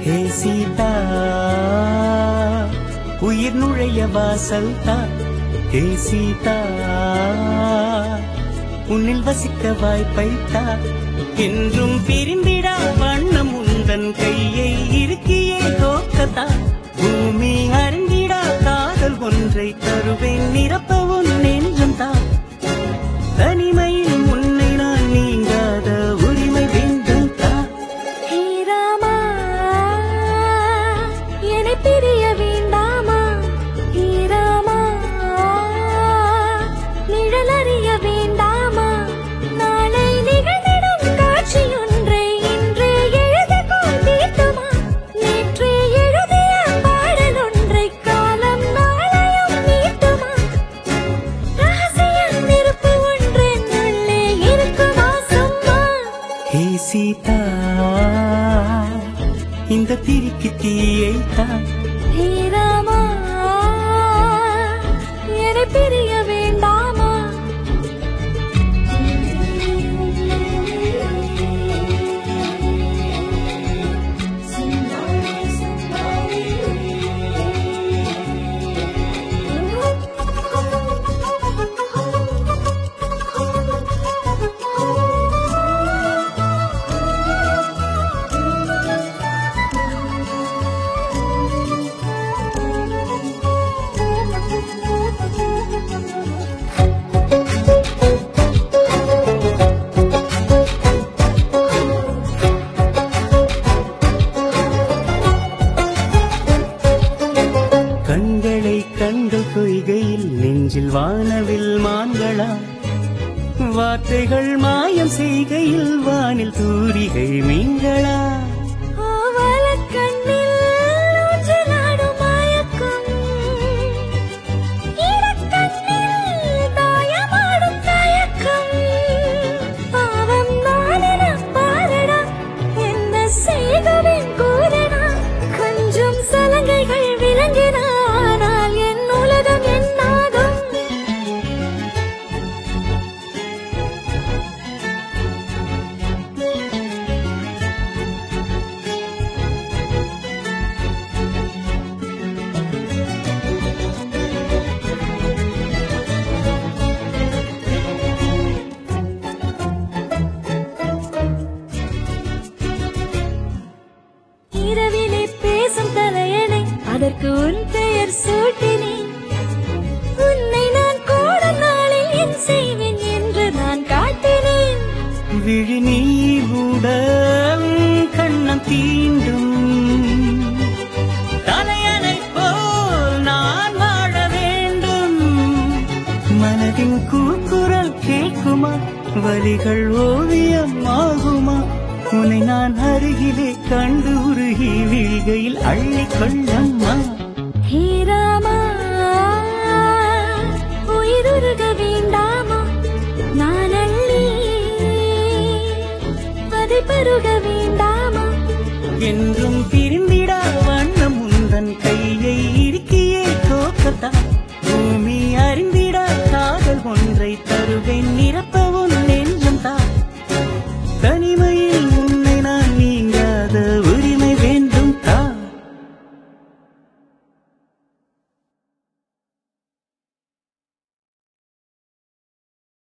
ஹே சீதா உயிர் நுழைய வாசல் தா ஹே சீதா உன்னில் வசிக்க வாய்ப்பை தா என்றும் பிரிந்திடா வண்ணம் உந்தன் கையை இருக்கியே தோக்கத்தா பூமி அறிந்திடா காதல் ஒன்றை தருவேன் நிரப்ப உன் நெஞ்சம் தா தனிமையில் உன்னை நான் நீங்காத உரிமை வேண்டும் தா ஹே ராமா என்னை பிரிய வேண்டாமா ஹே ராமா நிழல் அறிய வேண்டாமா நாளை நிகழ்ந்திடும் காட்சியொன்றை இன்றே எழுதிக்கொள் தீட்டுமா நேற்றே எழுதிய பாடல் ஒன்றை காலம் நாளையும் நீட்டுமா ரகசியம் இருப்பு ஒன்றென் உள்ளே இருக்குமா சும்மா ஹே சீதா இந்த திரிக்கு தீயை தா ஹே ராமா என்னை பிரிய வேண்டாமா கண்களை கண்கள் கொய்கையில் நெஞ்சில் வானவில் மான்களா வார்த்தைகள் மாயம் செய்கையில் வானில் தூரிகை மீன்களா ஆவலக் கண்ணில் ஊஞ்சலாடும் மயக்கம். ஈரக்கண்ணில் தாயமாடும் தயக்கம். பாவம் நானென பாரடா, என்ன செய்தவன் கூறடா. கொஞ்சம் சலங்கைகள் விளங்கின, ஆனால் என் உலகம் என்னாகும் இரவிலே பேசும் தலையணை அதற்கு உன் பெயர் சூட்டினேன் உன்னை நான் கூட நாளில் என் செய்வேன் என்று நான் காட்டினேன் விழி நீட கண்ணம் தீண்டும் தலையணை போல் நான் வாழ வேண்டும் மனதின் கூக்குரல் கேட்குமா வலிகள் ஓவியம் ஆகுமா உன்னை நான் அருகிலே கண்டு உருகி வீழ்கையில் அள்ளிக் கொள்ளம்மா ஹே ராமா உயிருருக வேண்டாமா நான் அள்ளி அதை பருக வேண்டாமா என்றும்